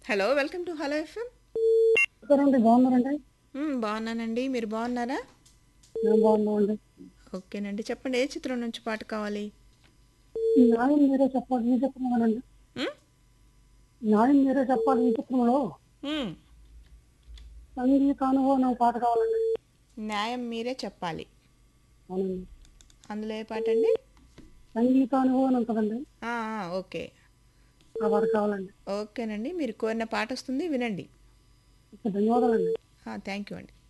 Hello welcome to hello FM అండి బాగున్నారండి బాగున్నానండి మీరు బాగున్నారా మేము బాగున్నామండి ఓకేనండి చెప్పండి ఏ చిత్రం నుంచి పాట కావాలి న్యాయం మీరే చెప్పాలి ఈ చిత్రంలోనండి మ్మ్? న్యాయం మీరే చెప్పాలి ఈ చిత్రంలో మ్మ్. సంగీతానుభవం నాకు పాట కావాలండి న్యాయం మీరే చెప్పాలి అవునండి అందులో ఏ పాట అండి సంగీతానుభవం ఉంటుందండి ఆ, ఆ, ఓకే ఆ పాట కావాలండి ఓకేనండి మీరు కోరిన పాట వస్తుంది వినండి ఓకే, ధన్యవాదాలండి థ్యాంక్ యూ అండి